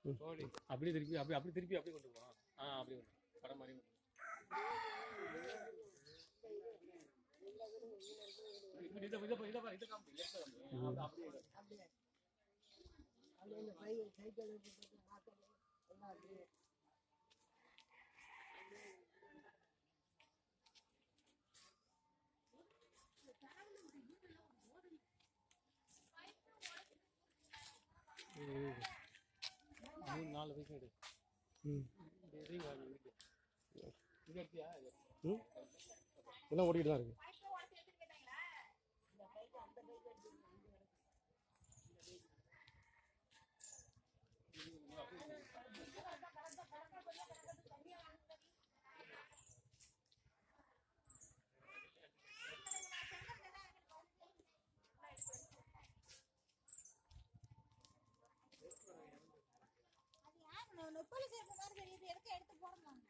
அப்படியே திருப்பி அப்படி அப்படி திருப்பி அப்படியே கொண்டு போவான் ஆ அப்படியே கொண்டு வா. படம் மாதிரி கொண்டு வா. இப்படி இதை இதை இதை இதை காமி left side காமி. அப்படியே அப்படியே மூணு நாலு வயசு எடு ம் இதையும் வாங்கி வீட்டு இது எடுத்தியா இது ம் எல்லாம் ஓடிக்கிட்டு தான் இருக்கு நொப்பல சேர்ப்பு மாதிரி தெரியுது எடுத்து எடுத்து போடணும்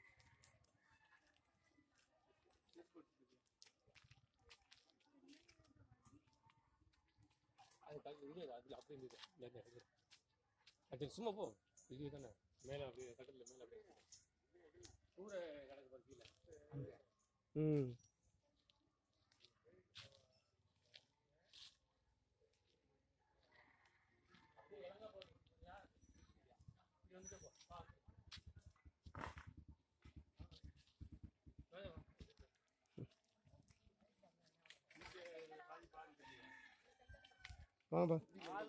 அது கல் இது அது அப்படி இருந்தது இந்த இந்த இது. அது சும்மா போ இது தானே மேலே அப்படியே கட்டில் மேலே அப்படியே கூரை கிடக்கு பாரு கீழே ம் இப்படி வந்துட்டு போ வா. மேலே வா. வாங்கப்பா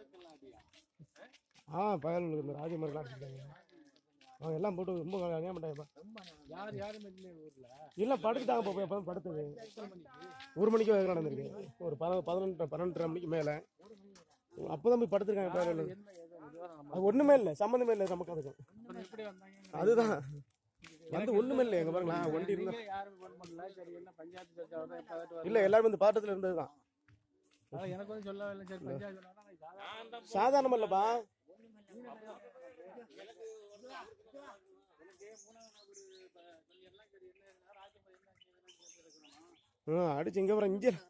ஆ பயலுக்கு இந்த ராஜ மாதிரிலாம் அடிச்சிட்டாங்க அவங்க எல்லாம் போட்டு ரொம்ப அநியாயம் பண்ணிட்டாங்கப்பா யார் யாரும் இல்லை ஊர்ல இல்லை படுத்துட்டாங்க இப்போ எப்போ படுத்தது ஒரு மணிக்கு வேக நடந்திருக்கு ஒரு பத பதினொன்று பன்னெண்டரை மணிக்கு மேலே அப்போ தான் போய் படுத்துருக்காங்க பயலில் அது ஒன்றுமே இல்லை சம்மந்தமே இல்லை நமக்கு அதுக்கும் எப்படி வந்தாங்க அதுதான் வந்து ஒன்றுமே இல்லை எங்க பாருங்களேன் வண்டி இருந்தா யாரும் ஃபோன் பண்ணல சரி என்ன பஞ்சாயத்து சர்ச்சா தான் இப்போ வந்துட்டு இல்லை எல்லாரும் இந்த பாட்டத்தில் இருந்தது தான் அதான் எனக்கு வந்து சொல்லவே இல்லை சரி பஞ்சாயத்து சொன்னா சாதாரண சாதாரணம் இல்லைப்பா ஆ அடிச்சு இங்கே வர இங்கே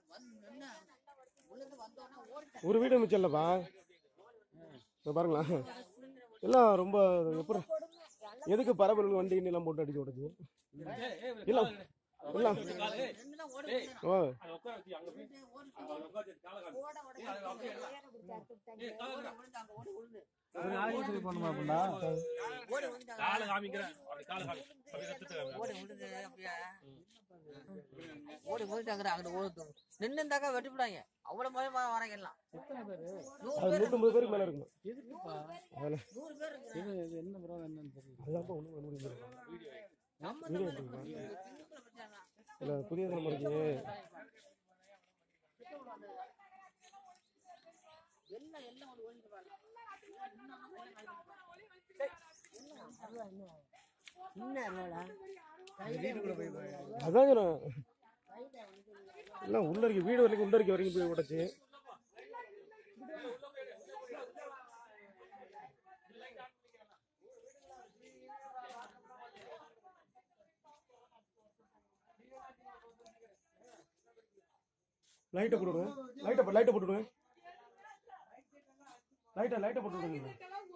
ஒரு வீடு மிச்சம் இல்லைப்பா இதோ பாருங்களா எல்லாம் ரொம்ப எப்படி எதுக்கு பரபரப்பு வண்டி எல்லாம் போட்டு அடிச்சு விடுச்சு இல்ல இல்ல ஓ உட்கார வச்சு அங்க போய் அங்க உட்கார வச்சு காலை காமி. ஏய், அது அப்படியே இல்ல. ஏய், காலை காமி. ஆஸ்பத்திரி போகணுமா அப்படின்னா காலை காமிக்கிறேன் அப்படி காலை காமி அப்படியே ரத்தத்தை காமி. ஓடி விழுது அப்படியே ஓடி விழுந்தாங்க அங்கிட்டு ஓடுது நின்று இருந்தாக்கா வெட்டிவிடாங்க அவ்வளவு மயமா வராங்க எல்லாம் நூறு அது பேர் நூற்றம்பது பேருக்கு மேலே இருக்குமா எதுக்குப்பா அதில் நூறு பேர் இருக்கிறாங்க. இது இது என்ன ப்ரோ என்னன்னு தெரியல அதுதான் ஒன்றும் பண்ண முடியல நம்ம இந்த மாதிரி திண்டுக்கல்ல பிரச்சனை. இல்லை புதிய தலைமுறைக்கு எல்லாம் எல்லாம் ஒரு ஓடிட்டு பாருங்க அதான் சொன்னேன். எல்லாம் உள்ள இருக்கு வீடு வரைக்கும் உள்ள இருக்க வரைக்கும் போய் உடச்சு லைட்டை போட்டு விடுங்க லைட்டை லைட்டை போட்டு விடுங்க லைட்டை லைட்டை போட்டு விடுங்க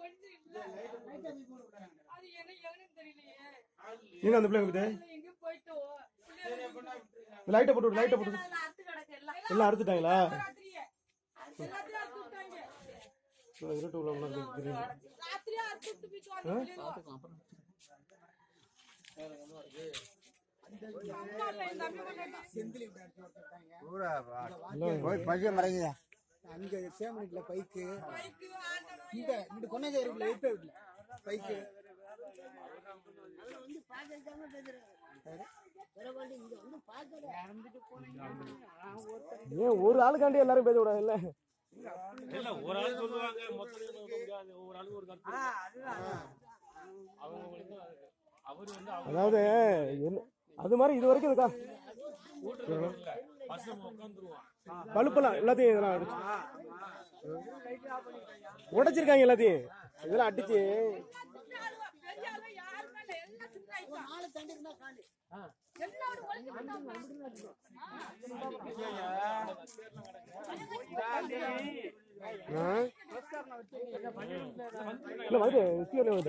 அது என்ன ஏன்னு தெரியலையே நீங்க அந்த பிள்ளைங்க கிட்ட எங்க போயிட்டோம் லைட்டை போட்டு விடு லைட்டை போட்டு விடு. அறுத்து கிடக்கு எல்லாம் எல்லாம் அறுத்துட்டாங்களா ராத்திரியே எல்லாத்தையும் அறுத்து விட்டாங்க இல்லை, இருட்டு உள்ள உள்ள இருக்கு, தெரியுது ராத்திரியே அறுத்து விட்டு போயிட்டு வந்து அம்மா இல்லை, என் தம்பி கொண்டாடி போய் பசிய மறைங்க அங்க சேமனிக்குல பைக்கு பைக்கு ஆண்டவன் இந்த இந்த கொன்னேஜா இருக்குல்ல எட்டு வீட்டுல பைக்கு ஏன் ஒரு ஆளுக்காண்டி எல்லாரும் பேச விடாது இல்ல இல்ல ஒரு ஆள் சொல்லுவாங்க மொத்தத்துல நோக்க முடியாது ஒவ்வொரு ஆளுக்கு ஒரு கருத்து அவங்களுக்கு அவரு வந்து அவங்க அதாவது என்ன அது மாதிரி இது வரைக்கும் இருக்கா கூட்டுறது இல்ல பஸ் உட்காந்துருவான் பழுப்பெல்லாம் எல்லாத்தையும் இதெல்லாம் அடிச்சு உடைச்சிருக்காங்க எல்லாத்தையும் இதெல்லாம் அடிச்சு பெரிய ஆளு யாருமே இல்லை எல்லாம் சின்ன நாலு தண்டி இருந்தா காலி எல்லாரும் ஒளிஞ்சு விட்டாங்க. ஆ? இல்ல வந்து ஸ்கூல்ல வந்து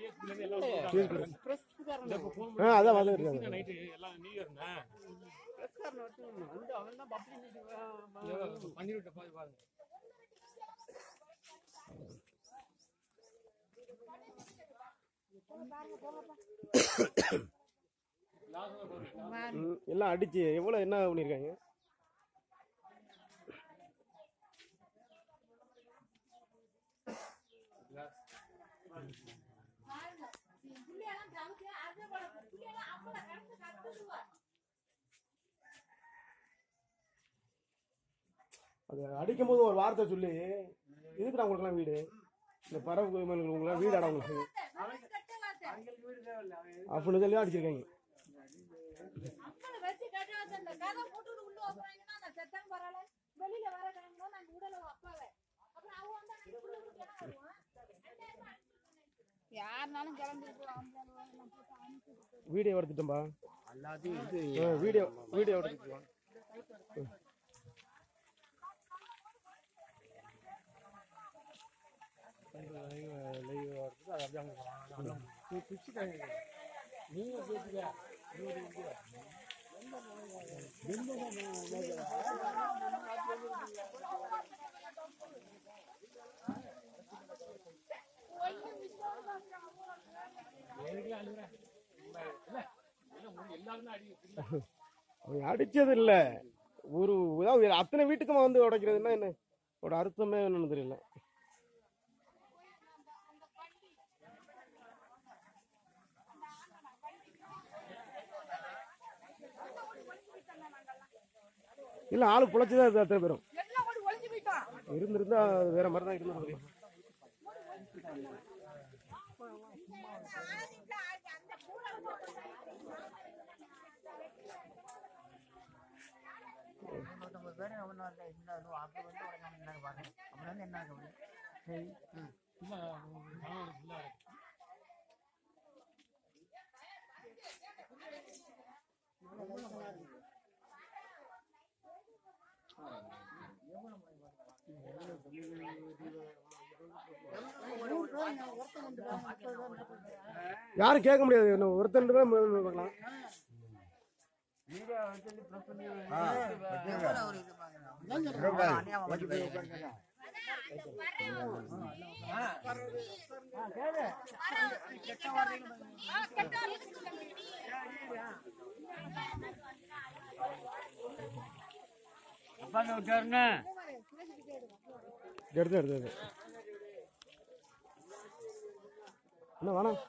ஆ அதான் வந்து இருக்காங்க நைட்டு எல்லாம் நியூ இயர்னா பண்ணி விட்ட போய் பாருங்க ம், எல்லாம் அடிச்சு எவ்வளவு என்ன பண்ணிருக்காங்க புள்ளையெல்லாம் கவுச்சு, அது போல புள்ளையெல்லாம் அப்பளம் கடந்து கத்துதுவா. அது அடிக்கும் போது ஒரு வார்த்தை சொல்லி இதுக்கு உங்களுக்குலாம் வீடு இந்த பறவை உங்களுக்குலாம் வீடு ஆட உங்களுக்கு நாளைக்கு கட்ட வார்த்தை. அப்படின்னு சொல்லி அடிச்சிருக்காங்க அப்பளம் வச்சு கட்ட வார்த்தை. இந்த கதை போட்டுட்டு உள்ள வைப்பாங்கன்னா, அந்த செத்தவன் பரவாயில்ல. வெளியில வர டைம்ல நாங்க உடல அப்பாவை அப்புறம் அவ வந்தா நாங்க உள்ள விட்டு என்ன வருவோம் யாருனாலும் கிளம்பி வீடியோ எடுத்துட்டோம்பா எல்லாத்தையும் இது வீடியோ வீடியோ எடுத்துட்டு அவங்க அடிச்சது இல்ல ஒரு அதாவது அத்தனை வீட்டுக்குமா வந்து உடைக்கிறதுன்னா என்ன ஒரு அர்த்தமே என்னன்னு தெரியல இல்ல ஆளு புழைச்சுதான் இது அத்தனை பேரும் எல்லாம் ஓடி ஒளிஞ்சு போயிட்டான் இருந்திருந்தா அது வேற மாதிரி தான் இருந்திருக்கும் நூற்றம்பது பேர் ஒன்றும் இல்லை இந்த இது அப்படி வந்து உடனே என்னன்னு பாருங்க அப்புறம் வந்து என்ன ஆகும் யாரும் கேட்க முடியாது இன்னும் ஒருத்தன் தான் பார்க்கலாம் எவ்வளோ ஒரு இது பாருங்க அநியாயம் பண்ணி போயிருக்காங்க. எடுத்து எடுத்து எடுத்து என்ன வேணாம்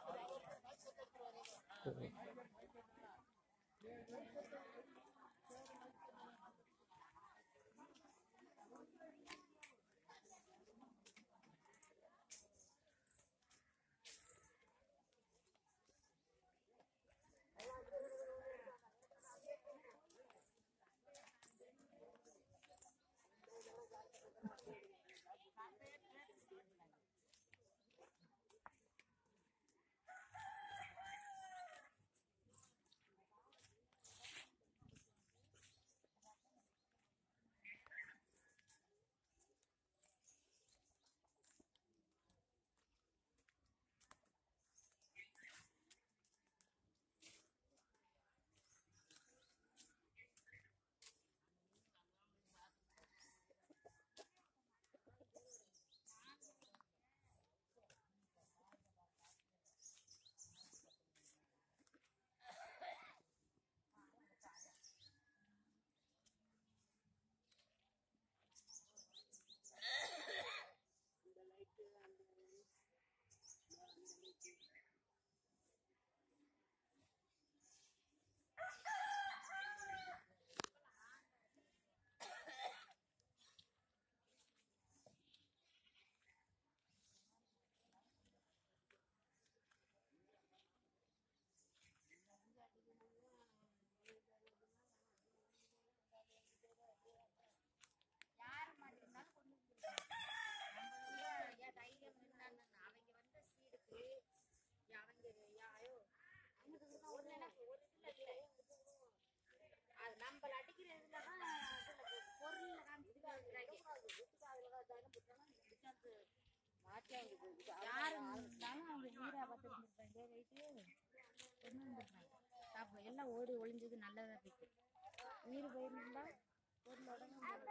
யாரு இருந்தாலும் அவங்க வீரா பார்த்துருந்துருப்பாங்க ரைட்டு கொண்டு வந்துருப்பாங்க அப்போ எல்லாம் ஓடி ஒளிஞ்சது நல்லதா போயிட்டு உயிர் போயிருந்தா பொருளோட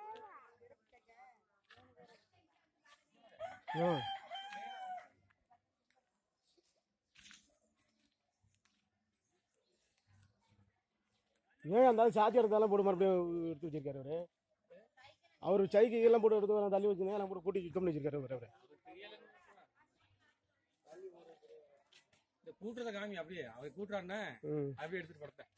ஆ ஏன் அந்த சாத்தி எடுத்தாலும் போட்டு மறுபடியும் எடுத்து வச்சிருக்காரு அவரு அவர் சைக்கு எல்லாம் போட்டு எடுத்து தள்ளி வச்சுருந்தேன் எல்லாம் போட்டு கூட்டி சுத்தம் வச்சிருக்காரு அவரு அவரு இந்த கூட்டுறத காமி அப்படியே அவர் கூட்டுறாருன்னா ம் அப்படியே எடுத்துட்டு படத்தேன்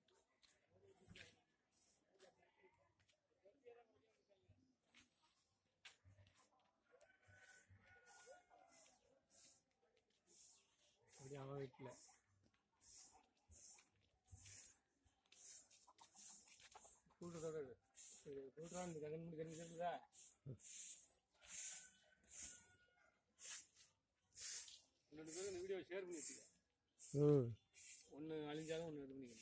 அப்படி அவன் வீட்டில் கூட்டுறதோட கூட்டுறான் இந்த கண் முடி கண் தெரியுதா இன்னொரு பேர் இந்த வீடியோ ஷேர் பண்ணி வச்சுக்க ம் ஒன்று அழிஞ்சாலும் ஒன்று இது பண்ணிக்கணும்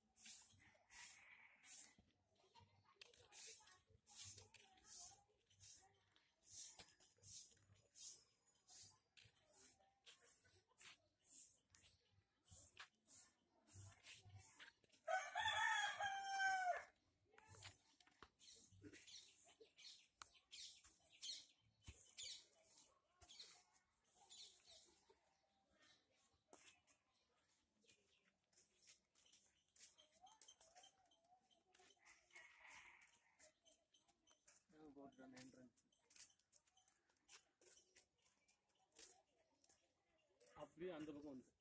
போட்டுட்டான் என்ட்ரன்ஸ் அப்படியே அந்த பக்கம் வந்து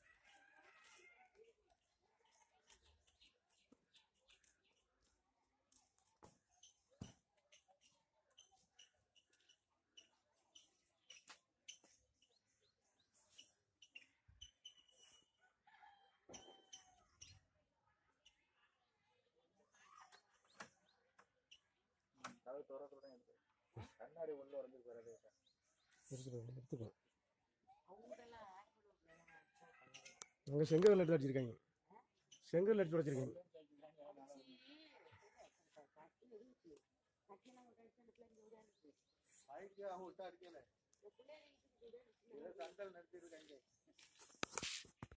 எடுத்துக்கோ எடுத்துக்கோ அங்கே செங்கல் எடுத்து வச்சிருக்காங்க செங்கல் எடுத்து வச்சிருக்காங்க பைக்கு அவங்க விட்டா இருக்கல சண்டல் நிறுத்திருக்காங்க